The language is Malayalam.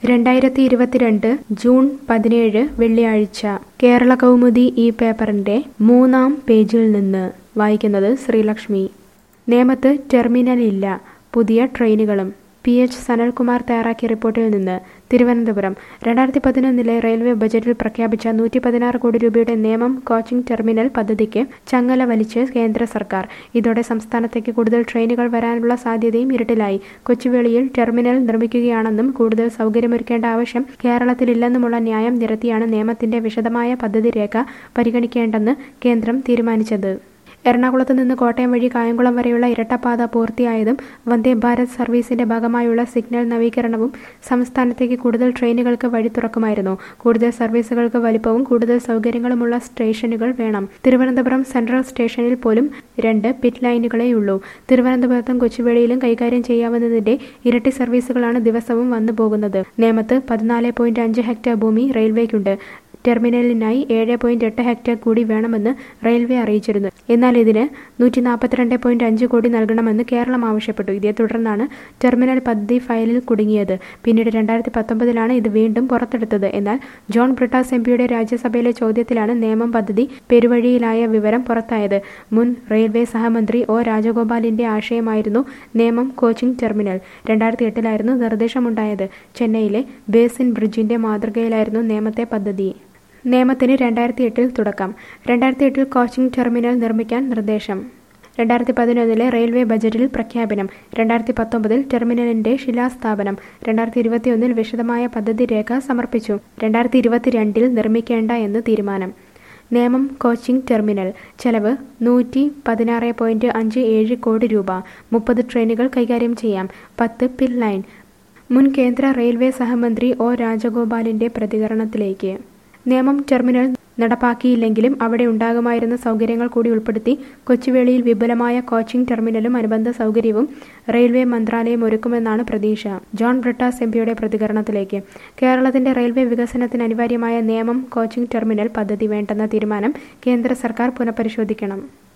രണ്ടായിരത്തി ഇരുപത്തിരണ്ട് ജൂൺ പതിനേഴ് വെള്ളിയാഴ്ച കേരള കൗമുദി ഈ പേപ്പറിന്റെ മൂന്നാം പേജിൽ നിന്ന് വായിക്കുന്നത് ശ്രീലക്ഷ്മി നേമത്ത് ടെർമിനലില്ല പുതിയ ട്രെയിനുകളും പി എച്ച് സനൽകുമാർ തയ്യാറാക്കിയ റിപ്പോർട്ടിൽ നിന്ന് തിരുവനന്തപുരം രണ്ടായിരത്തി പതിനൊന്നിലെ റെയിൽവേ ബജറ്റിൽ പ്രഖ്യാപിച്ച നൂറ്റി പതിനാറ് കോടി രൂപയുടെ നേമം കോച്ചിംഗ് ടെർമിനൽ പദ്ധതിക്ക് ചങ്ങല വലിച്ച് കേന്ദ്ര സർക്കാർ ഇതോടെ സംസ്ഥാനത്തേക്ക് കൂടുതൽ ട്രെയിനുകൾ വരാനുള്ള സാധ്യതയും ഇരുട്ടിലായി കൊച്ചുവേളിയിൽ ടെർമിനൽ നിർമ്മിക്കുകയാണെന്നും കൂടുതൽ സൗകര്യമൊരുക്കേണ്ട ആവശ്യം കേരളത്തിലില്ലെന്നുമുള്ള ന്യായം നിരത്തിയാണ് നിയമത്തിന്റെ വിശദമായ പദ്ധതി രേഖ പരിഗണിക്കേണ്ടെന്ന് കേന്ദ്രം തീരുമാനിച്ചത് എറണാകുളത്ത് നിന്ന് കോട്ടയം വഴി കായംകുളം വരെയുള്ള ഇരട്ടപ്പാത പൂർത്തിയായതും വന്ദേ ഭാരത് സർവീസിന്റെ ഭാഗമായുള്ള സിഗ്നൽ നവീകരണവും സംസ്ഥാനത്തേക്ക് കൂടുതൽ ട്രെയിനുകൾക്ക് വഴി തുറക്കുമായിരുന്നു കൂടുതൽ സർവീസുകൾക്ക് വലിപ്പവും കൂടുതൽ സൗകര്യങ്ങളുമുള്ള സ്റ്റേഷനുകൾ വേണം തിരുവനന്തപുരം സെൻട്രൽ സ്റ്റേഷനിൽ പോലും രണ്ട് പിറ്റ് ലൈനുകളേയുള്ളൂ തിരുവനന്തപുരത്തും കൊച്ചുവേളിയിലും കൈകാര്യം ചെയ്യാവുന്നതിന്റെ ഇരട്ടി സർവീസുകളാണ് ദിവസവും വന്നു പോകുന്നത് നേമത്ത് പതിനാല് പോയിന്റ് അഞ്ച് ഹെക്ടർ ഭൂമി റെയിൽവേക്കുണ്ട് ടെർമിനലിനായി ഏഴ് പോയിന്റ് എട്ട് ഹെക്ടർ കൂടി വേണമെന്ന് റെയിൽവേ അറിയിച്ചിരുന്നു എന്നാൽ ഇതിന് നൂറ്റി നാൽപ്പത്തിരണ്ട് പോയിന്റ് അഞ്ച് കോടി നൽകണമെന്ന് കേരളം ആവശ്യപ്പെട്ടു ഇതേ തുടർന്നാണ് ടെർമിനൽ പദ്ധതി ഫയലിൽ കുടുങ്ങിയത് പിന്നീട് രണ്ടായിരത്തി പത്തൊമ്പതിലാണ് ഇത് വീണ്ടും പുറത്തെടുത്തത് എന്നാൽ ജോൺ ബ്രിട്ടാസ് എം പിയുടെ രാജ്യസഭയിലെ ചോദ്യത്തിലാണ് നിയമം പദ്ധതി പെരുവഴിയിലായ വിവരം പുറത്തായത് മുൻ റെയിൽവേ സഹമന്ത്രി ഒ രാജഗോപാലിന്റെ ആശയമായിരുന്നു നേമം കോച്ചിംഗ് ടെർമിനൽ രണ്ടായിരത്തി എട്ടിലായിരുന്നു നിർദ്ദേശമുണ്ടായത് ചെന്നൈയിലെ ബേസിൻ ബ്രിഡ്ജിന്റെ മാതൃകയിലായിരുന്നു നേമത്തെ പദ്ധതി നിയമത്തിന് രണ്ടായിരത്തി എട്ടിൽ തുടക്കം രണ്ടായിരത്തി എട്ടിൽ കോച്ചിംഗ് ടെർമിനൽ നിർമ്മിക്കാൻ നിർദ്ദേശം രണ്ടായിരത്തി പതിനൊന്നിലെ റെയിൽവേ ബജറ്റിൽ പ്രഖ്യാപനം രണ്ടായിരത്തി പത്തൊമ്പതിൽ ടെർമിനലിന്റെ ശിലാസ്ഥാപനം രണ്ടായിരത്തി ഇരുപത്തിയൊന്നിൽ വിശദമായ പദ്ധതി രേഖ സമർപ്പിച്ചു രണ്ടായിരത്തി ഇരുപത്തിരണ്ടിൽ നിർമ്മിക്കേണ്ട എന്ന് തീരുമാനം നേമം കോച്ചിംഗ് ടെർമിനൽ ചെലവ് നൂറ്റി പതിനാറ് പോയിന്റ് അഞ്ച് ഏഴ് കോടി രൂപ മുപ്പത് ട്രെയിനുകൾ കൈകാര്യം ചെയ്യാം പത്ത് പിൽ ലൈൻ മുൻ കേന്ദ്ര റെയിൽവേ സഹമന്ത്രി ഒ രാജഗോപാലിന്റെ പ്രതികരണത്തിലേക്ക് നിയമം ടെർമിനൽ നടപ്പാക്കിയില്ലെങ്കിലും അവിടെ ഉണ്ടാകുമായിരുന്ന സൗകര്യങ്ങൾ കൂടി ഉൾപ്പെടുത്തി കൊച്ചുവേളിയിൽ വിപുലമായ കോച്ചിംഗ് ടെർമിനലും അനുബന്ധ സൗകര്യവും റെയിൽവേ മന്ത്രാലയം ഒരുക്കുമെന്നാണ് പ്രതീക്ഷ ജോൺ ബ്രിട്ടാസ് എംപിയുടെ പ്രതികരണത്തിലേക്ക് കേരളത്തിന്റെ റെയിൽവേ വികസനത്തിന് അനിവാര്യമായ നിയമം കോച്ചിംഗ് ടെർമിനൽ പദ്ധതി വേണ്ടെന്ന തീരുമാനം കേന്ദ്ര സർക്കാർ പുനഃപരിശോധിക്കണം